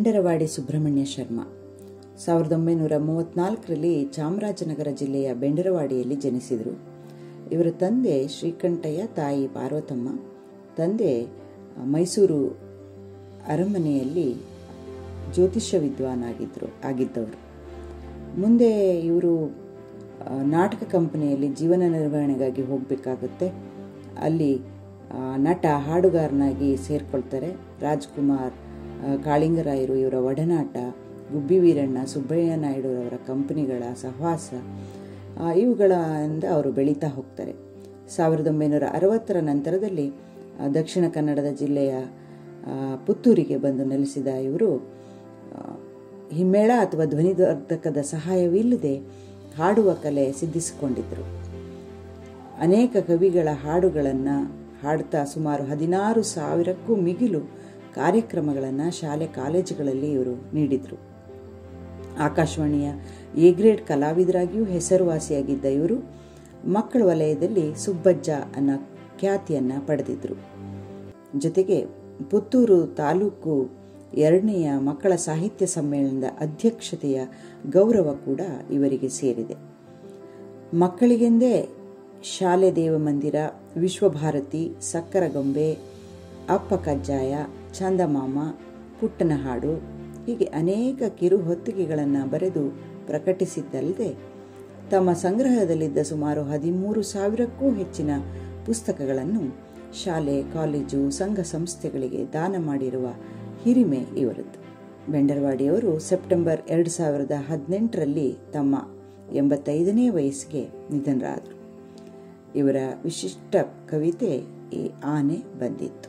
ಬೆಂಡರವಾಡಿ ಸುಬ್ರಹ್ಮಣ್ಯ ಶರ್ಮಾ ಸಾವಿರದ ಒಂಬೈನೂರ ಮೂವತ್ನಾಲ್ಕರಲ್ಲಿ ಚಾಮರಾಜನಗರ ಜಿಲ್ಲೆಯ ಬೆಂಡರವಾಡಿಯಲ್ಲಿ ಜನಿಸಿದರು ಇವರ ತಂದೆ ಶ್ರೀಕಂಠಯ್ಯ ತಾಯಿ ಪಾರ್ವತಮ್ಮ ತಂದೆ ಮೈಸೂರು ಅರಮನೆಯಲ್ಲಿ ಜ್ಯೋತಿಷ್ಯ ವಿದ್ವಾನ್ ಆಗಿದ್ದರು ಆಗಿದ್ದವರು ಮುಂದೆ ಇವರು ಆ, ನಾಟಕ ಕಂಪನಿಯಲ್ಲಿ ಜೀವನ ನಿರ್ವಹಣೆಗಾಗಿ ಹೋಗಬೇಕಾಗುತ್ತೆ ಅಲ್ಲಿ ಆ, ನಟ ಹಾಡುಗಾರನಾಗಿ ಸೇರ್ಕೊಳ್ತಾರೆ ರಾಜ್ಕುಮಾರ್ ಆ, ಕಾಳಿಂಗರಾಯರು ಇವರ ಒಡನಾಟ ಗುಬ್ಬಿ ವೀರಣ್ಣ ಸುಬ್ಬಯ್ಯ ನಾಯ್ಡು ಅವರ ಕಂಪನಿಗಳ ಸಹವಾಸ ಆ, ಇವುಗಳಿಂದ ಅವರು ಬೆಳೀತಾ ಹೋಗ್ತಾರೆ ಸಾವಿರದ ಒಂಬೈನೂರ ಅರವತ್ತರ ನಂತರದಲ್ಲಿ ಆ, ದಕ್ಷಿಣ ಕನ್ನಡದ ಜಿಲ್ಲೆಯ ಆ, ಪುತ್ತೂರಿಗೆ ಬಂದು ನೆಲೆಸಿದ ಇವರು ಆ, ಹಿಮ್ಮೇಳ ಅಥವಾ ಧ್ವನಿವರ್ಧಕದ ಸಹಾಯವಿಲ್ಲದೆ ಹಾಡುವ ಕಲೆ ಸಿದ್ಧಿಸಿಕೊಂಡಿದ್ದರು ಅನೇಕ ಕವಿಗಳ ಹಾಡುಗಳನ್ನು ಹಾಡ್ತಾ ಸುಮಾರು ಹದಿನಾರು ಸಾವಿರಕ್ಕೂ ಮಿಗಿಲು ಕಾರ್ಯಕ್ರಮಗಳನ್ನು ಶಾಲೆ ಕಾಲೇಜುಗಳಲ್ಲಿ ಇವರು ನೀಡಿದರು ಆಕಾಶವಾಣಿಯ ಎ ಗ್ರೇಡ್ ಕಲಾವಿದರಾಗಿಯೂ ಹೆಸರುವಾಸಿಯಾಗಿದ್ದ ಇವರು ಮಕ್ಕಳ ವಲಯದಲ್ಲಿ ಸುಬ್ಬಜ್ಜ ಅನ್ನೋ ಖ್ಯಾತಿಯನ್ನು ಪಡೆದಿದ್ದರು ಜೊತೆಗೆ ಪುತ್ತೂರು ತಾಲೂಕು ಎರಡನೆಯ ಮಕ್ಕಳ ಸಾಹಿತ್ಯ ಸಮ್ಮೇಳನದ ಅಧ್ಯಕ್ಷತೆಯ ಗೌರವ ಕೂಡ ಇವರಿಗೆ ಸೇರಿದೆ ಮಕ್ಕಳಿಗೆಂದೇ ಶಾಲೆ ದೇವಮಂದಿರ ವಿಶ್ವಭಾರತಿ ಸಕ್ಕರಗೊಂಬೆ ಅಪ್ಪ ಕಜ್ಜಾಯ ಚಂದಮಾಮ ಪುಟ್ಟನ ಹಾಡು ಹೀಗೆ ಅನೇಕ ಕಿರು ಹೊತ್ತಿಗೆಗಳನ್ನು ಬರೆದು ಪ್ರಕಟಿಸಿದ್ದಲ್ಲದೆ ತಮ್ಮ ಸಂಗ್ರಹದಲ್ಲಿದ್ದ ಸುಮಾರು ಹದಿಮೂರು ಸಾವಿರಕ್ಕೂ ಹೆಚ್ಚಿನ ಪುಸ್ತಕಗಳನ್ನು ಶಾಲೆ ಕಾಲೇಜು ಸಂಘ ಸಂಸ್ಥೆಗಳಿಗೆ ದಾನ ಮಾಡಿರುವ ಹಿರಿಮೆ ಇವರದ್ದು ಬೆಂಡರವಾಡಿಯವರು ಸೆಪ್ಟೆಂಬರ್ ಎರಡು ಸಾವಿರದ ಹದಿನೆಂಟರಲ್ಲಿ ತಮ್ಮ ಎಂಬತ್ತೈದನೇ ವಯಸ್ಸಿಗೆ ನಿಧನರಾದರು ಇವರ ವಿಶಿಷ್ಟ ಕವಿತೆ ಈ ಆನೆ ಬಂದಿತ್ತು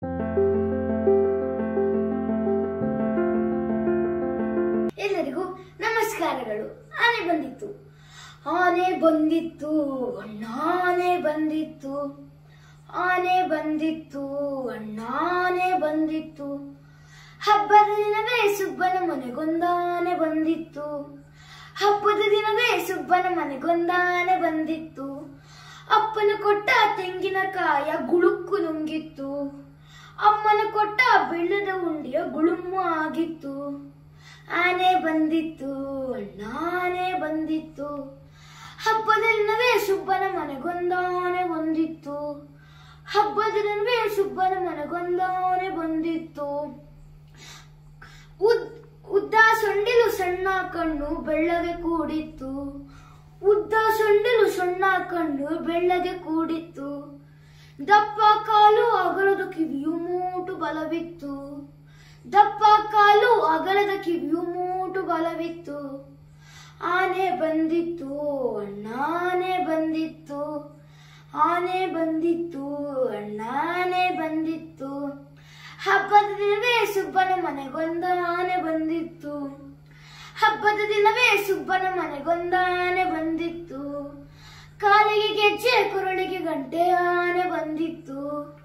ಎಲ್ಲರಿಗೂ ನಮಸ್ಕಾರಗಳು ಆನೆ ಬಂದಿತ್ತು ಆನೆ ಬಂದಿತ್ತು ಅಣ್ಣಾನೆ ಬಂದಿತ್ತು ಆನೆ ಬಂದಿತ್ತು ಅಣ್ಣಾನೆ ಬಂದಿತ್ತು ಹಬ್ಬದ ದಿನವೇ ಸುಬ್ಬನ ಮನೆಗೊಂದಾನೆ ಬಂದಿತ್ತು ಹಬ್ಬದ ದಿನವೇ ಸುಬ್ಬನ ಮನೆಗೊಂದಾನೆ ಬಂದಿತ್ತು ಅಪ್ಪನ ಕೊಟ್ಟ ತೆಂಗಿನಕಾಯ ಗುಳುಕ್ಕು ನುಂಗಿತ್ತು ಅಮ್ಮನ ಕೊಟ್ಟ ಬೆಳ್ಳದ ಉಂಡಿಯ ಗುಳುಮ್ಮು ಆಗಿತ್ತು ಆನೆ ಬಂದಿತ್ತು ಅಣ್ಣಾನೆ ಬಂದಿತ್ತು ಹಬ್ಬದ ದಿನವೇ ಸುಬ್ಬನ ಮನೆಗೊಂದಾನೆ ಬಂದಿತ್ತು ಹಬ್ಬದ ದಿನವೇ ಸುಬ್ಬನ ಮನೆಗೊಂದಾನೆ ಬಂದಿತ್ತು ಉದ್ ಉದ್ದ ಸೊಂಡಿಲು ಸಣ್ಣ ಕಣ್ಣು ಬೆಳ್ಳಗೆ ಕೂಡಿತ್ತು ಉದ್ದ ಸೊಂಡಿಲು ಸಣ್ಣ ಕಣ್ಣು ಬೆಳ್ಳಗೆ ಕೂಡಿತ್ತು ದಪ್ಪ ಕಾಲು ಅಗಲದ ಕಿವಿಯು ಮೂಟು ಬಲವಿತ್ತು ದಪ್ಪ ಕಾಲು ಅಗಲದ ಕಿವಿಯು ಮೂಟು ಬಲವಿತ್ತು ಆನೆ ಬಂದಿತ್ತು ಅಣ್ಣಾನೆ ಬಂದಿತ್ತು ಆನೆ ಬಂದಿತ್ತು ಅಣ್ಣಾನೆ ಬಂದಿತ್ತು ಹಬ್ಬದ ದಿನವೇ ಸುಬ್ಬನ ಮನೆಗೊಂದ ಆನೆ ಬಂದಿತ್ತು ಹಬ್ಬದ ದಿನವೇ ಸುಬ್ಬನ ಮನೆಗೊಂದ ಆನೆ ಬಂದಿತ್ತು ಕಾಲಿಗೆ ಗೆಜ್ಜೆ ಕುರುಳಿಗೆ ಗಂಟೆ ಆನೆ ಬಂದಿತ್ತು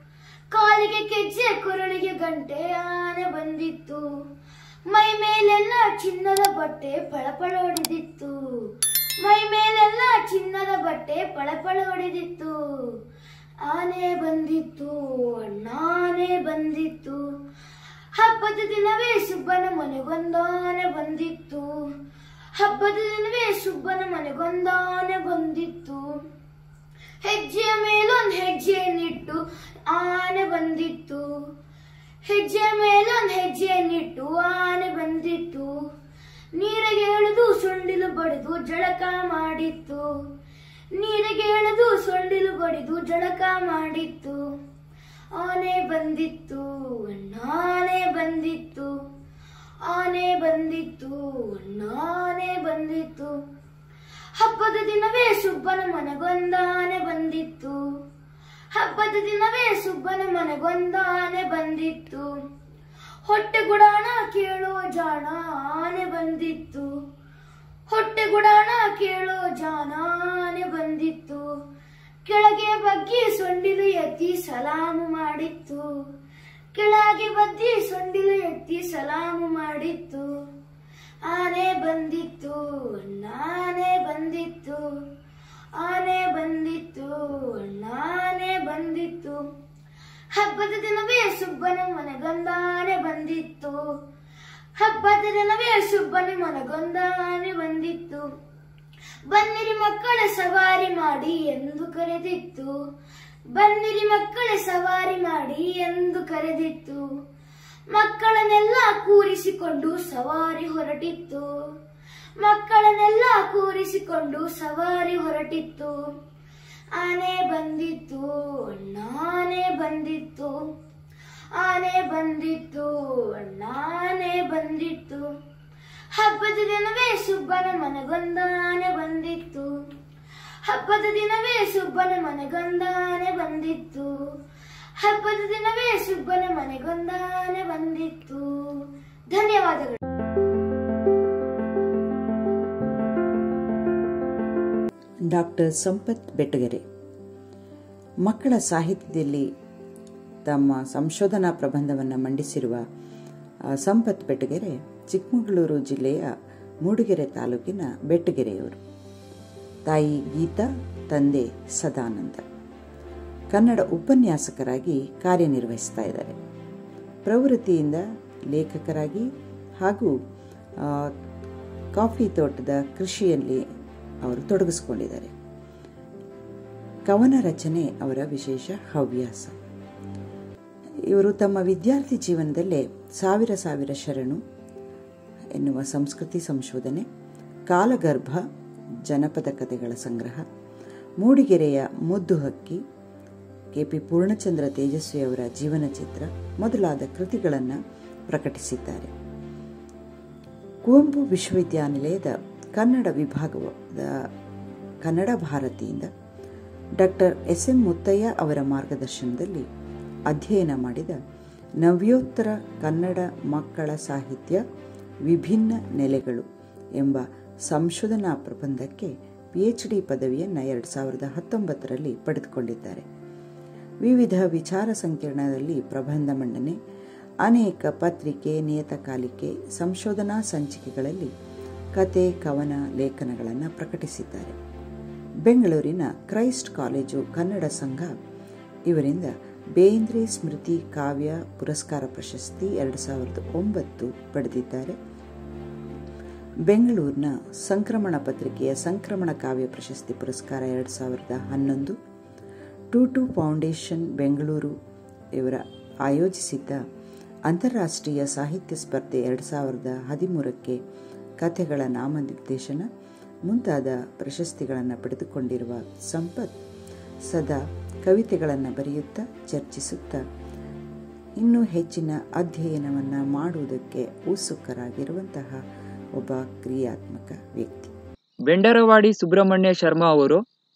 ಕಾಲಿಗೆ ಕೆಜ್ಜೆ ಕುರುಳಿಗೆ ಗಂಟೆ ಆನೆ ಬಂದಿತ್ತು ಮೈ ಮೇಲೆಲ್ಲ ಚಿನ್ನದ ಬಟ್ಟೆ ಪಳಪಳ ಹೊಡೆದಿತ್ತು ಮೈ ಮೇಲೆಲ್ಲ ಚಿನ್ನದ ಬಟ್ಟೆ ಪಳಪಳ ಹೊಡೆದಿತ್ತು ಆನೆ ಬಂದಿತ್ತು ಅಣ್ಣಾನೆ ಬಂದಿತ್ತು ಹಬ್ಬದ ದಿನವೇ ಸುಬ್ಬನ ಮನೆಗೊಂದಾನೆ ಬಂದಿತ್ತು ಹಬ್ಬದ ದಿನವೇ ಸುಬ್ಬನ ಮನೆಗೊಂದಾನೆ ಬಂದಿತ್ತು ಹೆಜ್ಜೆಯ ಮೇಲೊಂದ್ ಹೆಜ್ಜೆಯನ್ನಿಟ್ಟು ಆನೆ ಬಂದಿತ್ತು ಹೆಜ್ಜೆಯ ಮೇಲೊಂದ್ ಹೆಜ್ಜೆಯನ್ನಿಟ್ಟು ಆನೆ ಬಂದಿತ್ತು ನೀರಿಗೆ ಎಳೆದು ಸೊಂಡಿಲು ಬಡಿದು ಜಳಕ ಮಾಡಿತ್ತು ನೀರಿಗೆ ಎಳೆದು ಸೊಂಡಿಲು ಬಡಿದು ಜಳಕ ಮಾಡಿತ್ತು ಆನೆ ಬಂದಿತ್ತು ಅಣ್ಣಾನೆ ಬಂದಿತ್ತು ಆನೆ ಬಂದಿತ್ತು ಅಣ್ಣಾನೆ ಬಂದಿತ್ತು ಹಬ್ಬದ ದಿನವೇ ಸುಬ್ಬನ ಮನೆಗೊಂದಾನೆ ಬಂದಿತ್ತು ಹಬ್ಬದ ದಿನವೇ ಸುಬ್ಬನ ಮನೆಗೊಂದಾನೆ ಬಂದಿತ್ತು ಹೊಟ್ಟೆ ಗುಡಾಣ ಕೇಳೋ ಜಾಣ ಆನೆ ಬಂದಿತ್ತು ಹೊಟ್ಟೆ ಗುಡಾಣ ಕೇಳೋ ಜಾಣ ಆನೆ ಬಂದಿತ್ತು ಕೆಳಗೆ ಬಗ್ಗಿ ಸೊಂಡಿಲು ಎತ್ತಿ ಸಲಾಮು ಮಾಡಿತ್ತು ಕೆಳಗೆ ಬಗ್ಗಿ ಸೊಂಡಿಲು ಎತ್ತಿ ಸಲಾಮು ಮಾಡಿತ್ತು ಆನೆ ಬಂದಿತ್ತು ಅಣ್ಣಾನೆ ಬಂದಿತ್ತು ಆನೆ ಬಂದಿತ್ತು ಅಣ್ಣಾನೆ ಬಂದಿತ್ತು ಹಬ್ಬದ ದಿನವೇ ಸುಬ್ಬನ ಮನೆಗೊಂದಾನೆ ಬಂದಿತ್ತು ಹಬ್ಬದ ದಿನವೇ ಸುಬ್ಬನಿ ಮನಗೊಂದ ಆನೆ ಬಂದಿತ್ತು ಬನ್ನಿರಿ ಮಕ್ಕಳ ಸವಾರಿ ಮಾಡಿ ಎಂದು ಕರೆದಿತ್ತು ಬನ್ನಿರಿ ಮಕ್ಕಳ ಸವಾರಿ ಮಾಡಿ ಎಂದು ಕರೆದಿತ್ತು ಮಕ್ಕಳನ್ನೆಲ್ಲ ಕೂರಿಸಿಕೊಂಡು ಸವಾರಿ ಹೊರಟಿತ್ತು ಮಕ್ಕಳನ್ನೆಲ್ಲ ಕೂರಿಸಿಕೊಂಡು ಸವಾರಿ ಹೊರಟಿತ್ತು ಆನೆ ಬಂದಿತ್ತು ನಾನೇ ಬಂದಿತ್ತು ಆನೆ ಬಂದಿತ್ತು ನಾನೇ ಬಂದಿತ್ತು ಹಬ್ಬದ ದಿನವೇ ಸುಬ್ಬನ ಮನಗೊಂದ ಆನೆ ಬಂದಿತ್ತು ಹಬ್ಬದ ದಿನವೇ ಸುಬ್ಬನ ಮನೆಗೊಂದ ಆನೆ ಬಂದಿತ್ತು ಹಬ್ಬದ ದಿನವೇ ಸುಬ್ಬನ ಮನೆಗೊಂದ ಆನೆ ಬಂದಿತ್ತು ಧನ್ಯವಾದಗಳು ಡಾಕ್ಟರ್ ಸಂಪತ್ ಬೆಟ್ಟಗೆರೆ ಮಕ್ಕಳ ಸಾಹಿತ್ಯದಲ್ಲಿ ತಮ್ಮ ಸಂಶೋಧನಾ ಪ್ರಬಂಧವನ್ನು ಮಂಡಿಸಿರುವ ಆ, ಸಂಪತ್ ಬೆಟ್ಟಗೆರೆ ಚಿಕ್ಕಮಗಳೂರು ಜಿಲ್ಲೆಯ ಮೂಡಿಗೆರೆ ತಾಲೂಕಿನ ಬೆಟ್ಟಗೆರೆಯವರು ತಾಯಿ ಗೀತಾ ತಂದೆ ಸದಾನಂದ ಕನ್ನಡ ಉಪನ್ಯಾಸಕರಾಗಿ ಕಾರ್ಯನಿರ್ವಹಿಸ್ತಾ ಇದ್ದಾರೆ ಪ್ರವೃತ್ತಿಯಿಂದ ಲೇಖಕರಾಗಿ ಹಾಗೂ ಆ, ಕಾಫಿ ತೋಟದ ಕೃಷಿಯಲ್ಲಿ ಅವರು ತೊಡಗಿಸಿಕೊಂಡಿದ್ದಾರೆ ಕವನ ರಚನೆ ಅವರ ವಿಶೇಷ ಹವ್ಯಾಸ ಇವರು ತಮ್ಮ ವಿದ್ಯಾರ್ಥಿ ಜೀವನದಲ್ಲೇ ಸಾವಿರ ಸಾವಿರ ಶರಣು ಎನ್ನುವ ಸಂಸ್ಕೃತಿ ಸಂಶೋಧನೆ ಕಾಲಗರ್ಭ ಜನಪದ ಕಥೆಗಳ ಸಂಗ್ರಹ ಮೂಡಿಗೆರೆಯ ಮುದ್ದು ಹಕ್ಕಿ ಕೆಪಿ ಪೂರ್ಣಚಂದ್ರ ತೇಜಸ್ವಿ ಅವರ ಜೀವನ ಚಿತ್ರ ಮೊದಲಾದ ಕೃತಿಗಳನ್ನು ಪ್ರಕಟಿಸಿದ್ದಾರೆ ಕುವೆಂಪು ವಿಶ್ವವಿದ್ಯಾನಿಲಯದ ಕನ್ನಡ ವಿಭಾಗದ ಕನ್ನಡ ಭಾರತಿಯಿಂದ ಡಾಕ್ಟರ್ ಎಸ್ ಎಂ ಮುತ್ತಯ್ಯ ಅವರ ಮಾರ್ಗದರ್ಶನದಲ್ಲಿ ಅಧ್ಯಯನ ಮಾಡಿದ ನವ್ಯೋತ್ತರ ಕನ್ನಡ ಮಕ್ಕಳ ಸಾಹಿತ್ಯ ವಿಭಿನ್ನ ನೆಲೆಗಳು ಎಂಬ ಸಂಶೋಧನಾ ಪ್ರಬಂಧಕ್ಕೆ ಪಿಎಚ್ಡಿ ಪದವಿಯನ್ನು ಎರಡು ಸಾವಿರದ ಹತ್ತೊಂಬತ್ತರಲ್ಲಿ ಪಡೆದುಕೊಂಡಿದ್ದಾರೆ ವಿವಿಧ ವಿಚಾರ ಸಂಕಿರಣದಲ್ಲಿ ಪ್ರಬಂಧ ಮಂಡನೆ ಅನೇಕ ಪತ್ರಿಕೆ ನಿಯತಕಾಲಿಕೆ ಸಂಶೋಧನಾ ಸಂಚಿಕೆಗಳಲ್ಲಿ ಕತೆ ಕವನ ಲೇಖನಗಳನ್ನು ಪ್ರಕಟಿಸಿದ್ದಾರೆ ಬೆಂಗಳೂರಿನ ಕ್ರೈಸ್ಟ್ ಕಾಲೇಜು ಕನ್ನಡ ಸಂಘ ಇವರಿಂದ ಬೇಂದ್ರೆ ಸ್ಮೃತಿ ಕಾವ್ಯ ಪುರಸ್ಕಾರ ಪ್ರಶಸ್ತಿ ಎರಡು ಸಾವಿರದ ಒಂಬತ್ತು ಪಡೆದಿದ್ದಾರೆ ಬೆಂಗಳೂರಿನ ಸಂಕ್ರಮಣ ಪತ್ರಿಕೆಯ ಸಂಕ್ರಮಣ ಕಾವ್ಯ ಪ್ರಶಸ್ತಿ ಪುರಸ್ಕಾರ ಎರಡು ಸಾವಿರದ ಹನ್ನೊಂದು ಟೂ ಟು ಫೌಂಡೇಶನ್ ಬೆಂಗಳೂರು ಇವರ ಆಯೋಜಿಸಿದ್ದ ಅಂತಾರಾಷ್ಟ್ರೀಯ ಸಾಹಿತ್ಯ ಸ್ಪರ್ಧೆ ಎರಡು ಸಾವಿರದ ಹದಿಮೂರಕ್ಕೆ ಕಥೆಗಳ ನಾಮನಿರ್ದೇಶನ ಮುಂತಾದ ಪ್ರಶಸ್ತಿಗಳನ್ನು ಪಡೆದುಕೊಂಡಿರುವ ಸಂಪತ್ ಸದಾ ಕವಿತೆಗಳನ್ನು ಬರೆಯುತ್ತಾ ಚರ್ಚಿಸುತ್ತಾ ಇನ್ನೂ ಹೆಚ್ಚಿನ ಅಧ್ಯಯನವನ್ನು ಮಾಡುವುದಕ್ಕೆ ಉತ್ಸುಕರಾಗಿರುವಂತಹ ಒಬ್ಬ ಕ್ರಿಯಾತ್ಮಕ ವ್ಯಕ್ತಿ ಬೆಂಡರವಾಡಿ ಸುಬ್ರಹ್ಮಣ್ಯ ಶರ್ಮಾ ಅವರು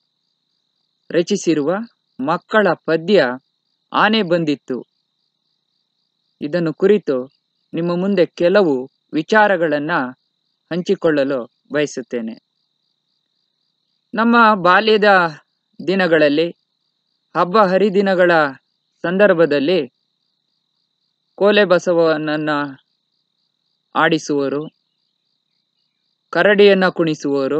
ರಚಿಸಿರುವ ಮಕ್ಕಳ ಪದ್ಯ ಆನೆ ಬಂದಿತ್ತು ಇದನ್ನು ಕುರಿತು ನಿಮ್ಮ ಮುಂದೆ ಕೆಲವು ವಿಚಾರಗಳನ್ನು ಹಂಚಿಕೊಳ್ಳಲು ಬಯಸುತ್ತೇನೆ ನಮ್ಮ ಬಾಲ್ಯದ ದಿನಗಳಲ್ಲಿ ಹಬ್ಬ ಹರಿದಿನಗಳ ಸಂದರ್ಭದಲ್ಲಿ ಕೋಲೆ ಬಸವನನ್ನು ಆಡಿಸುವರು ಕರಡಿಯನ್ನು ಕುಣಿಸುವವರು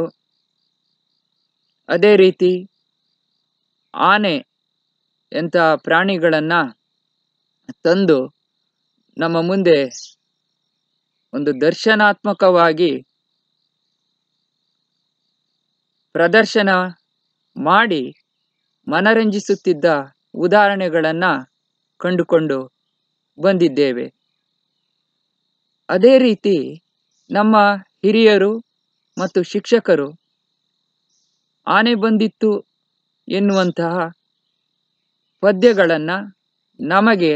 ಅದೇ ರೀತಿ ಆನೆ ಎಂಥ ಪ್ರಾಣಿಗಳನ್ನು ತಂದು ನಮ್ಮ ಮುಂದೆ ಒಂದು ದರ್ಶನಾತ್ಮಕವಾಗಿ ಪ್ರದರ್ಶನ ಮಾಡಿ ಮನರಂಜಿಸುತ್ತಿದ್ದ ಉದಾಹರಣೆಗಳನ್ನು ಕಂಡುಕೊಂಡು ಬಂದಿದ್ದೇವೆ ಅದೇ ರೀತಿ ನಮ್ಮ ಹಿರಿಯರು ಮತ್ತು ಶಿಕ್ಷಕರು ಆನೆ ಬಂದಿತ್ತು ಎನ್ನುವಂತಹ ಪದ್ಯಗಳನ್ನು ನಮಗೆ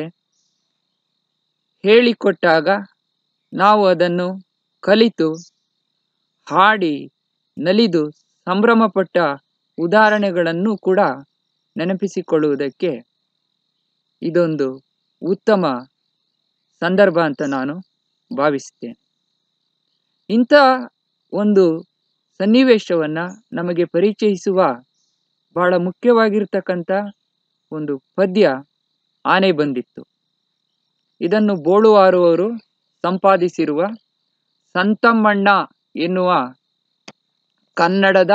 ಹೇಳಿಕೊಟ್ಟಾಗ ನಾವು ಅದನ್ನು ಕಲಿತು ಹಾಡಿ ನಲಿದು ಸಂಭ್ರಮಪಟ್ಟ ಉದಾಹರಣೆಗಳನ್ನು ಕೂಡ ನೆನಪಿಸಿಕೊಳ್ಳುವುದಕ್ಕೆ ಇದೊಂದು ಉತ್ತಮ ಸಂದರ್ಭ ಅಂತ ನಾನು ಭಾವಿಸ್ತೇನೆ ಇಂಥ ಒಂದು ಸನ್ನಿವೇಶವನ್ನು ನಮಗೆ ಪರಿಚಯಿಸುವ ಬಹಳ ಮುಖ್ಯವಾಗಿರ್ತಕ್ಕಂಥ ಒಂದು ಪದ್ಯ ಆನೆ ಬಂದಿತ್ತು ಇದನ್ನು ಬೋಳುವಾರುವರು ಸಂಪಾದಿಸಿರುವ ಸಂತಮ್ಮಣ್ಣ ಎನ್ನುವ ಕನ್ನಡದ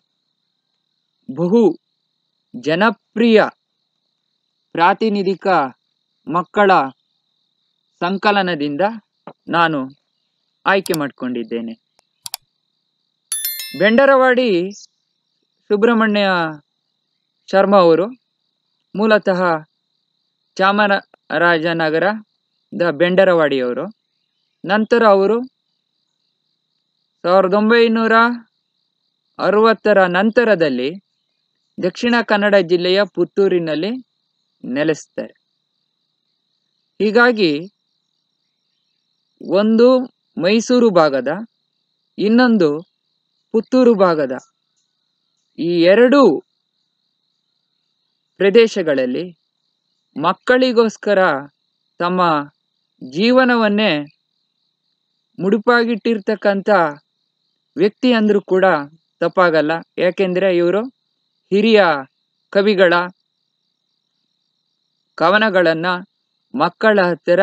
ಬಹು ಜನಪ್ರಿಯ ಪ್ರಾತಿನಿಧಿಕ ಮಕ್ಕಳ ಸಂಕಲನದಿಂದ ನಾನು ಆಯ್ಕೆ ಮಾಡಿಕೊಂಡಿದ್ದೇನೆ ಬೆಂಡರವಾಡಿ ಸುಬ್ರಹ್ಮಣ್ಯ ಶರ್ಮಾ ಅವರು ಮೂಲತಃ ಚಾಮರಾಜನಗರದ ಬೆಂಡರವಾಡಿಯವರು ನಂತರ ಅವರು ಸಾವಿರದ ಒಂಬೈನೂರ ಅರವತ್ತರ ನಂತರದಲ್ಲಿ ದಕ್ಷಿಣ ಕನ್ನಡ ಜಿಲ್ಲೆಯ ಪುತ್ತೂರಿನಲ್ಲಿ ನೆಲೆಸ್ತಾರೆ ಹೀಗಾಗಿ ಒಂದು ಮೈಸೂರು ಭಾಗದ ಇನ್ನೊಂದು ಪುತ್ತೂರು ಭಾಗದ ಈ ಎರಡೂ ಪ್ರದೇಶಗಳಲ್ಲಿ ಮಕ್ಕಳಿಗೋಸ್ಕರ ತಮ್ಮ ಜೀವನವನ್ನೇ ಮುಡುಪಾಗಿಟ್ಟಿರ್ತಕ್ಕಂಥ ವ್ಯಕ್ತಿ ಅಂದ್ರೂ ಕೂಡ ತಪ್ಪಾಗಲ್ಲ ಯಾಕೆಂದ್ರೆ ಇವರು ಹಿರಿಯ ಕವಿಗಳ ಕವನಗಳನ್ನ ಮಕ್ಕಳ ಹತ್ತಿರ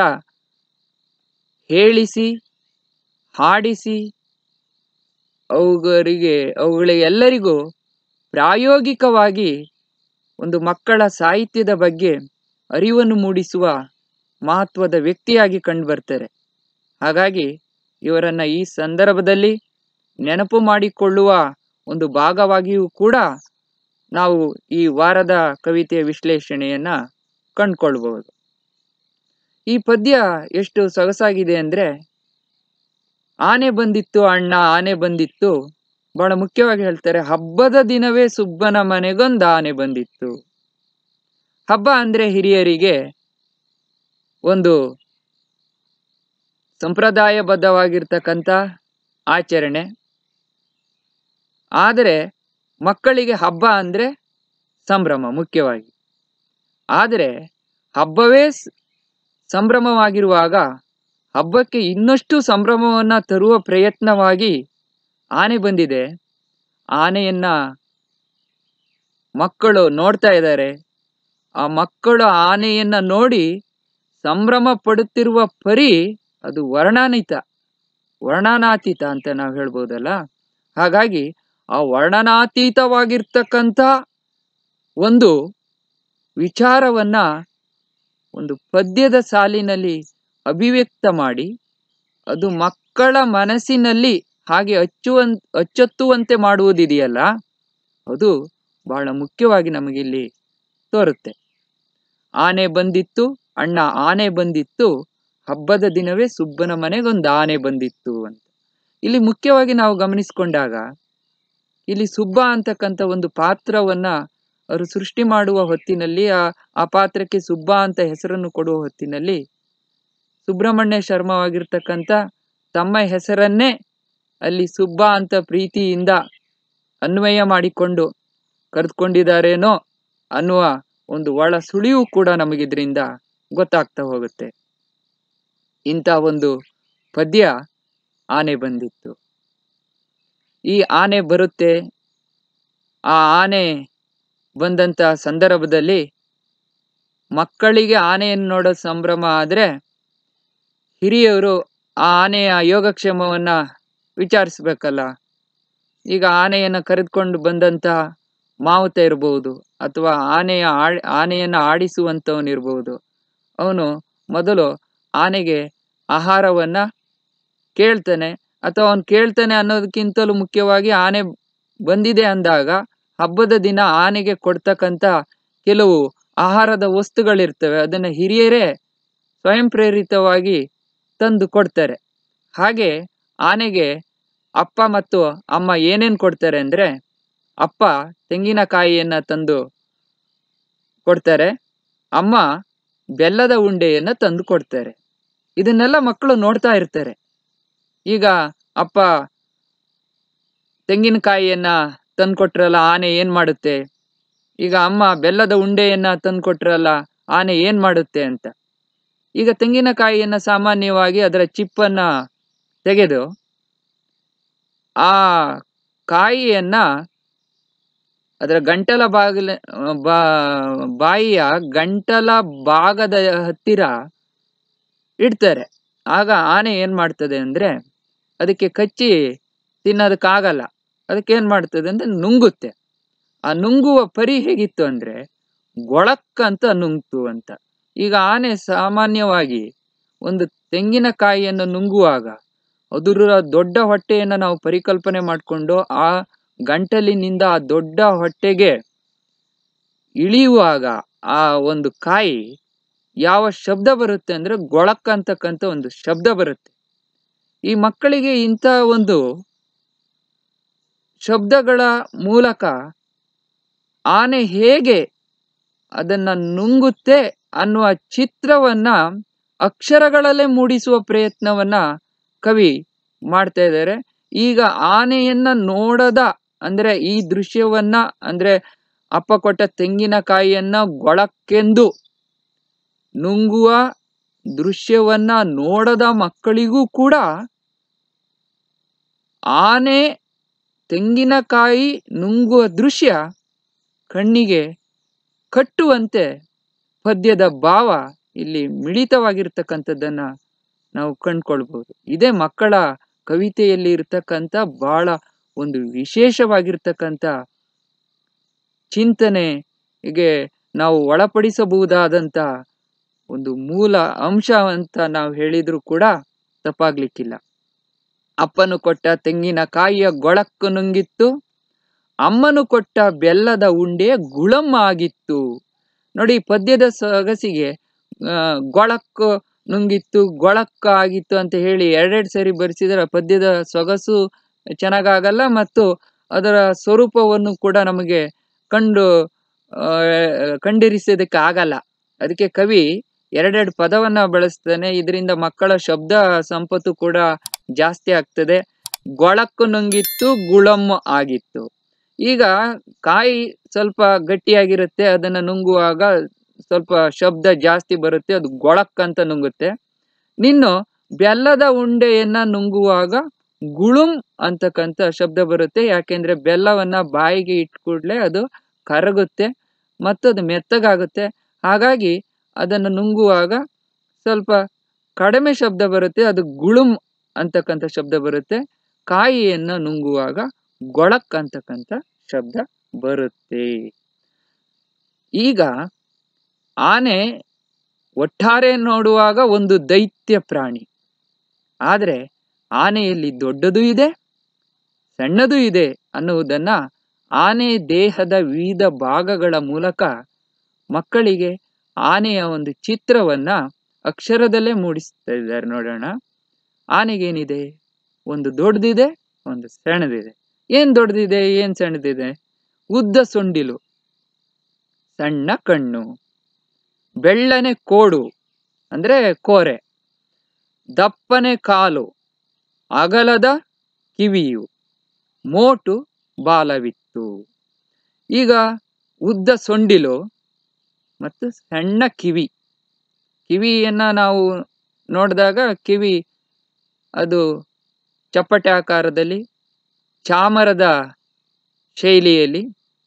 ಹೇಳಿಸಿ ಹಾಡಿಸಿ ಅವುಗಳಿಗೆ ಅವುಗಳಿಗೆಲ್ಲರಿಗೂ ಪ್ರಾಯೋಗಿಕವಾಗಿ ಒಂದು ಮಕ್ಕಳ ಸಾಹಿತ್ಯದ ಬಗ್ಗೆ ಅರಿವನ್ನು ಮೂಡಿಸುವ ಮಹತ್ವದ ವ್ಯಕ್ತಿಯಾಗಿ ಕಂಡುಬರ್ತಾರೆ ಹಾಗಾಗಿ ಇವರನ್ನ ಈ ಸಂದರ್ಭದಲ್ಲಿ ನೆನಪು ಮಾಡಿಕೊಳ್ಳುವ ಒಂದು ಭಾಗವಾಗಿಯೂ ಕೂಡ ನಾವು ಈ ವಾರದ ಕವಿತೆಯ ವಿಶ್ಲೇಷಣೆಯನ್ನ ಕಂಡುಕೊಳ್ಬಹುದು ಈ ಪದ್ಯ ಎಷ್ಟು ಸೊಗಸಾಗಿದೆ ಅಂದ್ರೆ ಆನೆ ಬಂದಿತ್ತು ಅಣ್ಣ ಆನೆ ಬಂದಿತ್ತು ಬಹಳ ಮುಖ್ಯವಾಗಿ ಹೇಳ್ತಾರೆ ಹಬ್ಬದ ದಿನವೇ ಸುಬ್ಬನ ಮನೆಗೊಂದು ಆನೆ ಬಂದಿತ್ತು ಹಬ್ಬ ಅಂದ್ರೆ ಹಿರಿಯರಿಗೆ ಒಂದು ಸಂಪ್ರದಾಯಬದ್ಧವಾಗಿರ್ತಕ್ಕಂಥ ಆಚರಣೆ ಆದರೆ ಮಕ್ಕಳಿಗೆ ಹಬ್ಬ ಅಂದ್ರೆ ಸಂಭ್ರಮ ಮುಖ್ಯವಾಗಿ ಆದರೆ ಹಬ್ಬವೇ ಸ್- ಸಂಭ್ರಮವಾಗಿರುವಾಗ ಹಬ್ಬಕ್ಕೆ ಇನ್ನಷ್ಟು ಸಂಭ್ರಮವನ್ನ ತರುವ ಪ್ರಯತ್ನವಾಗಿ ಆನೆ ಬಂದಿದೆ ಆನೆಯನ್ನ ಮಕ್ಕಳು ನೋಡ್ತಾ ಇದ್ದಾರೆ ಆ ಮಕ್ಕಳು ಆನೆಯನ್ನ ನೋಡಿ ಸಂಭ್ರಮ ಪಡುತ್ತಿರುವ ಪರಿ ಅದು ವರ್ಣಾನಿತ ವರ್ಣನಾತೀತ ಅಂತ ನಾವು ಹೇಳ್ಬೋದಲ್ಲ ಹಾಗಾಗಿ ಆ ವರ್ಣನಾತೀತವಾಗಿರ್ತಕ್ಕಂಥ ಒಂದು ವಿಚಾರವನ್ನ ಒಂದು ಪದ್ಯದ ಸಾಲಿನಲ್ಲಿ ಅಭಿವ್ಯಕ್ತ ಮಾಡಿ ಅದು ಮಕ್ಕಳ ಮನಸ್ಸಿನಲ್ಲಿ ಹಾಗೆ ಅಚ್ಚುವನ್ ಅಚ್ಚೊತ್ತುವಂತೆ ಮಾಡುವುದಿದೆಯಲ್ಲ ಅದು ಬಹಳ ಮುಖ್ಯವಾಗಿ ನಮಗಿಲ್ಲಿ ತೋರುತ್ತೆ ಆನೆ ಬಂದಿತ್ತು ಅಣ್ಣ ಆನೆ ಬಂದಿತ್ತು ಹಬ್ಬದ ದಿನವೇ ಸುಬ್ಬನ ಮನೆಗೊಂದು ಆನೆ ಬಂದಿತ್ತು ಅಂತ ಇಲ್ಲಿ ಮುಖ್ಯವಾಗಿ ನಾವು ಗಮನಿಸಿಕೊಂಡಾಗ ಇಲ್ಲಿ ಸುಬ್ಬ ಅಂತಕ್ಕಂಥ ಒಂದು ಪಾತ್ರವನ್ನ ಅವರು ಸೃಷ್ಟಿ ಮಾಡುವ ಹೊತ್ತಿನಲ್ಲಿ ಆ ಆ ಪಾತ್ರಕ್ಕೆ ಸುಬ್ಬ ಅಂತ ಹೆಸರನ್ನು ಕೊಡುವ ಹೊತ್ತಿನಲ್ಲಿ ಸುಬ್ರಹ್ಮಣ್ಯ ಶರ್ಮವಾಗಿರ್ತಕ್ಕಂಥ ತಮ್ಮ ಹೆಸರನ್ನೇ ಅಲ್ಲಿ ಸುಬ್ಬ ಅಂತ ಪ್ರೀತಿಯಿಂದ ಅನ್ವಯ ಮಾಡಿಕೊಂಡು ಕರೆದುಕೊಂಡಿದ್ದಾರೇನೋ ಅನ್ನುವ ಒಂದು ಒಳ ಸುಳಿವು ಕೂಡ ನಮಗಿದ್ರಿಂದ ಗೊತ್ತಾಗ್ತಾ ಹೋಗುತ್ತೆ ಇಂಥ ಒಂದು ಪದ್ಯ ಆನೆ ಬಂದಿತ್ತು ಈ ಆನೆ ಬರುತ್ತೆ ಆ ಆನೆ ಬಂದಂತ ಸಂದರ್ಭದಲ್ಲಿ ಮಕ್ಕಳಿಗೆ ಆನೆಯನ್ನು ನೋಡೋ ಸಂಭ್ರಮ ಆದ್ರೆ ಹಿರಿಯವರು ಆ ಆನೆಯ ಯೋಗಕ್ಷೇಮವನ್ನ ವಿಚಾರಿಸ್ಬೇಕಲ್ಲ ಈಗ ಆನೆಯನ್ನ ಕರೆದುಕೊಂಡು ಬಂದಂತಹ ಮಾವುತ ಇರಬಹುದು ಅಥವಾ ಆನೆಯ ಆಳ್ ಆನೆಯನ್ನ ಆಡಿಸುವಂತವನಿರ್ಬಹುದು ಅವನು ಮೊದಲು ಆನೆಗೆ ಆಹಾರವನ್ನ ಕೇಳ್ತಾನೆ ಅಥವಾ ಅವನು ಕೇಳ್ತಾನೆ ಅನ್ನೋದಕ್ಕಿಂತಲೂ ಮುಖ್ಯವಾಗಿ ಆನೆ ಬಂದಿದೆ ಅಂದಾಗ ಹಬ್ಬದ ದಿನ ಆನೆಗೆ ಕೊಡ್ತಕ್ಕಂತ ಕೆಲವು ಆಹಾರದ ವಸ್ತುಗಳಿರ್ತವೆ ಅದನ್ನ ಹಿರಿಯರೇ ಸ್ವಯಂ ಪ್ರೇರಿತವಾಗಿ ತಂದು ಕೊಡ್ತಾರೆ ಹಾಗೆ ಆನೆಗೆ ಅಪ್ಪ ಮತ್ತು ಅಮ್ಮ ಏನೇನ್ ಕೊಡ್ತಾರೆ ಅಂದ್ರೆ ಅಪ್ಪ ತೆಂಗಿನಕಾಯಿಯನ್ನ ತಂದು ಕೊಡ್ತಾರೆ ಅಮ್ಮ ಬೆಲ್ಲದ ಉಂಡೆಯನ್ನ ತಂದು ಕೊಡ್ತಾರೆ ಇದನ್ನೆಲ್ಲ ಮಕ್ಕಳು ನೋಡ್ತಾ ಇರ್ತಾರೆ ಈಗ ಅಪ್ಪ ತೆಂಗಿನಕಾಯಿಯನ್ನ ತಂದ್ಕೊಟ್ರಲ್ಲ ಆನೆ ಏನ್ ಮಾಡುತ್ತೆ ಈಗ ಅಮ್ಮ ಬೆಲ್ಲದ ಉಂಡೆಯನ್ನ ತಂದ್ಕೊಟ್ರಲ್ಲ ಆನೆ ಏನ್ ಮಾಡುತ್ತೆ ಅಂತ ಈಗ ತೆಂಗಿನಕಾಯಿಯನ್ನ ಸಾಮಾನ್ಯವಾಗಿ ಅದರ ಚಿಪ್ಪನ್ನ ತೆಗೆದು ಆ ಕಾಯಿಯನ್ನ ಅದರ ಗಂಟಲ ಬಾಗಿಲ ಬಾ ಬಾಯಿಯ ಗಂಟಲ ಭಾಗದ ಹತ್ತಿರ ಇಡ್ತಾರೆ ಆಗ ಆನೆ ಏನ್ ಮಾಡ್ತದೆ ಅಂದ್ರೆ ಅದಕ್ಕೆ ಕಚ್ಚಿ ತಿನ್ನೋದಕ್ಕಾಗಲ್ಲ ಅದಕ್ಕೆ ಏನ್ ಮಾಡ್ತದೆ ಅಂದ್ರೆ ನುಂಗುತ್ತೆ ಆ ನುಂಗುವ ಪರಿ ಹೇಗಿತ್ತು ಅಂದ್ರೆ ಗೊಳಕ್ ಅಂತ ನುಂಗ್ತು ಅಂತ ಈಗ ಆನೆ ಸಾಮಾನ್ಯವಾಗಿ ಒಂದು ತೆಂಗಿನಕಾಯಿಯನ್ನು ನುಂಗುವಾಗ ಅದರ ದೊಡ್ಡ ಹೊಟ್ಟೆಯನ್ನ ನಾವು ಪರಿಕಲ್ಪನೆ ಮಾಡಿಕೊಂಡು ಆ ಗಂಟಲಿನಿಂದ ಆ ದೊಡ್ಡ ಹೊಟ್ಟೆಗೆ ಇಳಿಯುವಾಗ ಆ ಒಂದು ಕಾಯಿ ಯಾವ ಶಬ್ದ ಬರುತ್ತೆ ಅಂದ್ರೆ ಗೊಳಕ್ ಅಂತಕ್ಕಂಥ ಒಂದು ಶಬ್ದ ಬರುತ್ತೆ ಈ ಮಕ್ಕಳಿಗೆ ಇಂಥ ಒಂದು ಶಬ್ದಗಳ ಮೂಲಕ ಆನೆ ಹೇಗೆ ಅದನ್ನ ನುಂಗುತ್ತೆ ಅನ್ನುವ ಚಿತ್ರವನ್ನ ಅಕ್ಷರಗಳಲ್ಲೇ ಮೂಡಿಸುವ ಪ್ರಯತ್ನವನ್ನ ಕವಿ ಮಾಡ್ತಾ ಇದ್ದಾರೆ ಈಗ ಆನೆಯನ್ನ ನೋಡದ ಅಂದ್ರೆ ಈ ದೃಶ್ಯವನ್ನ ಅಂದ್ರೆ ಅಪ್ಪ ಕೊಟ್ಟ ತೆಂಗಿನಕಾಯಿಯನ್ನ ಗೊಳಕ್ಕೆಂದು ನುಂಗುವ ದೃಶ್ಯವನ್ನ ನೋಡದ ಮಕ್ಕಳಿಗೂ ಕೂಡ ಆನೆ ತೆಂಗಿನಕಾಯಿ ನುಂಗುವ ದೃಶ್ಯ ಕಣ್ಣಿಗೆ ಕಟ್ಟುವಂತೆ ಪದ್ಯದ ಭಾವ ಇಲ್ಲಿ ಮಿಳಿತವಾಗಿರ್ತಕ್ಕಂಥದ್ದನ್ನ ನಾವು ಕಂಡ್ಕೊಳ್ಬಹುದು ಇದೇ ಮಕ್ಕಳ ಕವಿತೆಯಲ್ಲಿ ಇರ್ತಕ್ಕಂಥ ಬಹಳ ಒಂದು ವಿಶೇಷವಾಗಿರ್ತಕ್ಕಂಥ ಚಿಂತನೆಗೆ ನಾವು ಒಳಪಡಿಸಬಹುದಾದಂತ ಒಂದು ಮೂಲ ಅಂಶ ಅಂತ ನಾವು ಹೇಳಿದ್ರು ಕೂಡ ತಪ್ಪಾಗ್ಲಿಕ್ಕಿಲ್ಲ ಅಪ್ಪನು ಕೊಟ್ಟ ತೆಂಗಿನಕಾಯಿಯ ಗೊಳಕ್ಕು ನುಂಗಿತ್ತು ಅಮ್ಮನು ಕೊಟ್ಟ ಬೆಲ್ಲದ ಉಂಡೆ ಗುಳಂ ಆಗಿತ್ತು ನೋಡಿ ಪದ್ಯದ ಸೊಗಸಿಗೆ ಆ, ಗೊಳಕ್ಕು ನುಂಗಿತ್ತು ಗೊಳಕ್ಕ ಆಗಿತ್ತು ಅಂತ ಹೇಳಿ ಎರಡೆರಡು ಸರಿ ಬರೆಸಿದರೆ ಪದ್ಯದ ಸೊಗಸು ಚೆನ್ನಾಗಾಗಲ್ಲ ಮತ್ತು ಅದರ ಸ್ವರೂಪವನ್ನು ಕೂಡ ನಮಗೆ ಕಂಡು ಆ, ಕಂಡಿರಿಸೋದಕ್ಕೆ ಆಗಲ್ಲ ಅದಕ್ಕೆ ಕವಿ ಎರಡೆರಡು ಪದವನ್ನ ಬಳಸ್ತಾನೆ ಇದರಿಂದ ಮಕ್ಕಳ ಶಬ್ದ ಸಂಪತ್ತು ಕೂಡ ಜಾಸ್ತಿ ಆಗ್ತದೆ ಗೊಳಕ್ಕು ನುಂಗಿತ್ತು ಗುಳಮ್ಮ ಆಗಿತ್ತು ಈಗ ಕಾಯಿ ಸ್ವಲ್ಪ ಗಟ್ಟಿಯಾಗಿರುತ್ತೆ ಅದನ್ನ ನುಂಗುವಾಗ ಸ್ವಲ್ಪ ಶಬ್ದ ಜಾಸ್ತಿ ಬರುತ್ತೆ ಅದು ಗೊಳಕ್ ಅಂತ ನುಂಗುತ್ತೆ ನಿನ್ನು ಬೆಲ್ಲದ ಉಂಡೆಯನ್ನ ನುಂಗುವಾಗ ಗುಳುಂ ಅಂತಕ್ಕಂಥ ಶಬ್ದ ಬರುತ್ತೆ ಯಾಕೆಂದ್ರೆ ಬೆಲ್ಲವನ್ನ ಬಾಯಿಗೆ ಇಟ್ಟ ಕೂಡ್ಲೆ ಅದು ಕರಗುತ್ತೆ ಮತ್ತು ಅದು ಮೆತ್ತಗಾಗುತ್ತೆ ಹಾಗಾಗಿ ಅದನ್ನು ನುಂಗುವಾಗ ಸ್ವಲ್ಪ ಕಡಿಮೆ ಶಬ್ದ ಬರುತ್ತೆ ಅದು ಗುಳುಂ ಅಂತಕ್ಕಂಥ ಶಬ್ದ ಬರುತ್ತೆ ಕಾಯಿಯನ್ನ ನುಂಗುವಾಗ ಗೊಳಕ್ ಅಂತಕ್ಕಂಥ ಶಬ್ದ ಬರುತ್ತೆ ಈಗ ಆನೆ ಒಟ್ಟಾರೆ ನೋಡುವಾಗ ಒಂದು ದೈತ್ಯ ಪ್ರಾಣಿ ಆದ್ರೆ ಆನೆಯಲ್ಲಿ ದೊಡ್ಡದು ಇದೆ ಸಣ್ಣದು ಇದೆ ಅನ್ನುವುದನ್ನ ಆನೆ ದೇಹದ ವಿವಿಧ ಭಾಗಗಳ ಮೂಲಕ ಮಕ್ಕಳಿಗೆ ಆನೆಯ ಒಂದು ಚಿತ್ರವನ್ನ ಅಕ್ಷರದಲ್ಲೇ ಮೂಡಿಸ್ತಾ ಇದ್ದಾರೆ ನೋಡೋಣ ಆನೆಗೇನಿದೆ ಒಂದು ದೊಡ್ಡದಿದೆ ಒಂದು ಸಣ್ಣದಿದೆ ಏನ್ ದೊಡ್ಡದಿದೆ ಏನ್ ಸಣ್ಣದಿದೆ ಉದ್ದ ಸೊಂಡಿಲು ಸಣ್ಣ ಕಣ್ಣು ಬೆಳ್ಳನೆ ಕೋಡು ಅಂದ್ರೆ ಕೋರೆ ದಪ್ಪನೆ ಕಾಲು ಅಗಲದ ಕಿವಿಯು ಮೋಟು ಬಾಲವಿತ್ತು ಈಗ ಉದ್ದ ಸೊಂಡಿಲು ಮತ್ತು ಸಣ್ಣ ಕಿವಿ ಕಿವಿಯನ್ನ ನಾವು ನೋಡಿದಾಗ ಕಿವಿ ಅದು ಚಪ್ಪಟೆ ಆಕಾರದಲ್ಲಿ ಚಾಮರದ ಶೈಲಿಯಲ್ಲಿ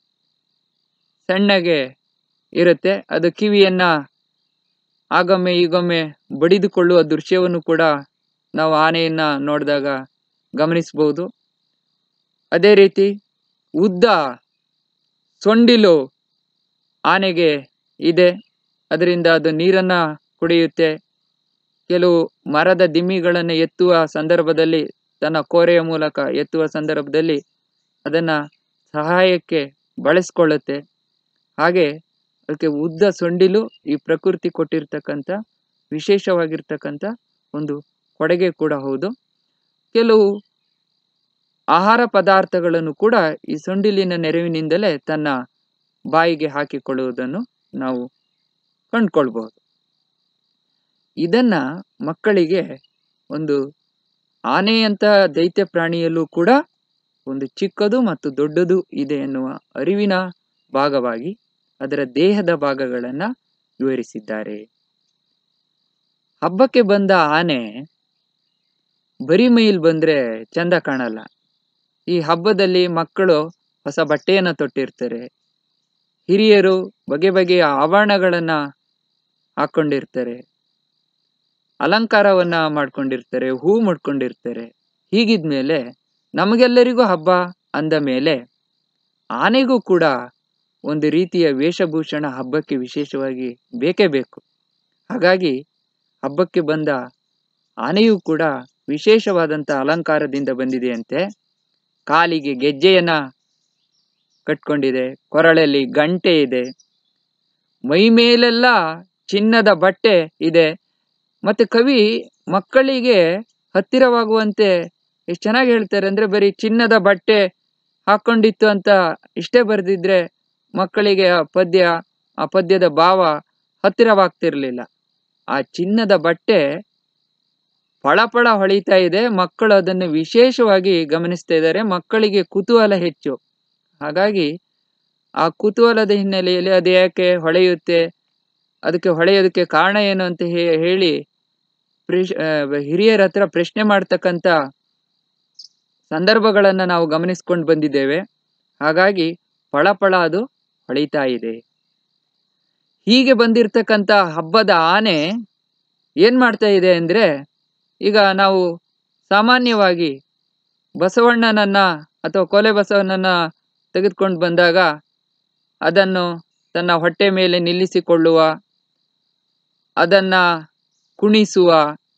ಸಣ್ಣಗೆ ಇರುತ್ತೆ ಅದು ಕಿವಿಯನ್ನ ಆಗೊಮ್ಮೆ ಈಗೊಮ್ಮೆ ಬಡಿದುಕೊಳ್ಳುವ ದೃಶ್ಯವನ್ನು ಕೂಡ ನಾವು ಆನೆಯನ್ನ ನೋಡಿದಾಗ ಗಮನಿಸಬಹುದು ಅದೇ ರೀತಿ ಉದ್ದ ಸೊಂಡಿಲು ಆನೆಗೆ ಇದೆ ಅದರಿಂದ ಅದು ನೀರನ್ನ ಕುಡಿಯುತ್ತೆ ಕೆಲವು ಮರದ ದಿಮ್ಮಿಗಳನ್ನು ಎತ್ತುವ ಸಂದರ್ಭದಲ್ಲಿ ತನ್ನ ಕೋರೆಯ ಮೂಲಕ ಎತ್ತುವ ಸಂದರ್ಭದಲ್ಲಿ ಅದನ್ನ ಸಹಾಯಕ್ಕೆ ಬಳಸ್ಕೊಳ್ಳುತ್ತೆ ಹಾಗೆ ಅದಕ್ಕೆ ಉದ್ದ ಸೊಂಡಿಲು ಈ ಪ್ರಕೃತಿ ಕೊಟ್ಟಿರ್ತಕ್ಕಂಥ ವಿಶೇಷವಾಗಿರ್ತಕ್ಕಂಥ ಒಂದು ಕೊಡುಗೆ ಕೂಡ ಹೌದು ಕೆಲವು ಆಹಾರ ಪದಾರ್ಥಗಳನ್ನು ಕೂಡ ಈ ಸೊಂಡಿಲಿನ ನೆರವಿನಿಂದಲೇ ತನ್ನ ಬಾಯಿಗೆ ಹಾಕಿಕೊಳ್ಳುವುದನ್ನು ನಾವು ಕಂಡ್ಕೊಳ್ಬಹುದು ಇದನ್ನ ಮಕ್ಕಳಿಗೆ ಒಂದು ಆನೆಯಂತ ದೈತ್ಯ ಪ್ರಾಣಿಯಲ್ಲೂ ಕೂಡ ಒಂದು ಚಿಕ್ಕದು ಮತ್ತು ದೊಡ್ಡದು ಇದೆ ಎನ್ನುವ ಅರಿವಿನ ಭಾಗವಾಗಿ ಅದರ ದೇಹದ ಭಾಗಗಳನ್ನ ವಿವರಿಸಿದ್ದಾರೆ ಹಬ್ಬಕ್ಕೆ ಬಂದ ಆನೆ ಬರಿ ಮೈಲ್ ಬಂದ್ರೆ ಚಂದ ಕಾಣಲ್ಲ ಈ ಹಬ್ಬದಲ್ಲಿ ಮಕ್ಕಳು ಹೊಸ ಬಟ್ಟೆಯನ್ನ ತೊಟ್ಟಿರ್ತಾರೆ ಹಿರಿಯರು ಬಗೆ ಬಗೆಯ ಆಭರಣಗಳನ್ನ ಹಾಕೊಂಡಿರ್ತಾರೆ ಅಲಂಕಾರವನ್ನ ಮಾಡ್ಕೊಂಡಿರ್ತಾರೆ ಹೂ ಮುಡ್ಕೊಂಡಿರ್ತಾರೆ ಹೀಗಿದ್ಮೇಲೆ ನಮಗೆಲ್ಲರಿಗೂ ಹಬ್ಬ ಅಂದ ಮೇಲೆ ಆನೆಗೂ ಕೂಡ ಒಂದು ರೀತಿಯ ವೇಷಭೂಷಣ ಹಬ್ಬಕ್ಕೆ ವಿಶೇಷವಾಗಿ ಬೇಕೇ ಬೇಕು ಹಾಗಾಗಿ ಹಬ್ಬಕ್ಕೆ ಬಂದ ಆನೆಯೂ ಕೂಡ ವಿಶೇಷವಾದಂಥ ಅಲಂಕಾರದಿಂದ ಬಂದಿದೆಯಂತೆ ಕಾಲಿಗೆ ಗೆಜ್ಜೆಯನ್ನ ಕಟ್ಕೊಂಡಿದೆ ಕೊರಳಲ್ಲಿ ಗಂಟೆ ಇದೆ ಮೈ ಮೇಲೆಲ್ಲ ಚಿನ್ನದ ಬಟ್ಟೆ ಇದೆ ಮತ್ತೆ ಕವಿ ಮಕ್ಕಳಿಗೆ ಹತ್ತಿರವಾಗುವಂತೆ ಎಷ್ಟು ಚೆನ್ನಾಗಿ ಹೇಳ್ತಾರೆ ಅಂದ್ರೆ ಬರೀ ಚಿನ್ನದ ಬಟ್ಟೆ ಹಾಕೊಂಡಿತ್ತು ಅಂತ ಇಷ್ಟೇ ಬರೆದಿದ್ರೆ ಮಕ್ಕಳಿಗೆ ಆ ಪದ್ಯ ಆ ಪದ್ಯದ ಭಾವ ಹತ್ತಿರವಾಗ್ತಿರ್ಲಿಲ್ಲ ಆ ಚಿನ್ನದ ಬಟ್ಟೆ ಫಳಫಳ ಹೊಳಿತಾ ಇದೆ ಮಕ್ಕಳು ಅದನ್ನು ವಿಶೇಷವಾಗಿ ಗಮನಿಸ್ತಾ ಇದ್ದಾರೆ ಮಕ್ಕಳಿಗೆ ಕುತೂಹಲ ಹೆಚ್ಚು ಹಾಗಾಗಿ ಆ ಕುತೂಹಲದ ಹಿನ್ನೆಲೆಯಲ್ಲಿ ಅದು ಯಾಕೆ ಹೊಳೆಯುತ್ತೆ ಅದಕ್ಕೆ ಹೊಳೆಯೋದಕ್ಕೆ ಕಾರಣ ಏನು ಅಂತ ಹೇ- ಹೇಳಿ ಪ್ರಿಶ್- ಆ, ಹಿರಿಯರ ಹತ್ರ ಪ್ರಶ್ನೆ ಮಾಡ್ತಕ್ಕಂಥ ಸಂದರ್ಭಗಳನ್ನ ನಾವು ಗಮನಿಸ್ಕೊಂಡು ಬಂದಿದ್ದೇವೆ ಹಾಗಾಗಿ ಫಳಫಳ ಅದು ಹೊಳಿತಾ ಇದೆ ಹೀಗೆ ಬಂದಿರತಕ್ಕಂಥ ಹಬ್ಬದ ಆನೆ ಏನ್ ಮಾಡ್ತಾ ಇದೆ ಅಂದ್ರೆ ಈಗ ನಾವು ಸಾಮಾನ್ಯವಾಗಿ ಬಸವಣ್ಣನನ್ನ ಅಥವಾ ಕೊಲೆ ಬಸವಣ್ಣನ ತೆಗೆದುಕೊಂಡು ಬಂದಾಗ ಅದನ್ನು ತನ್ನ ಹೊಟ್ಟೆ ಮೇಲೆ ನಿಲ್ಲಿಸಿಕೊಳ್ಳುವ ಅದನ್ನ ಕುಣಿಸುವ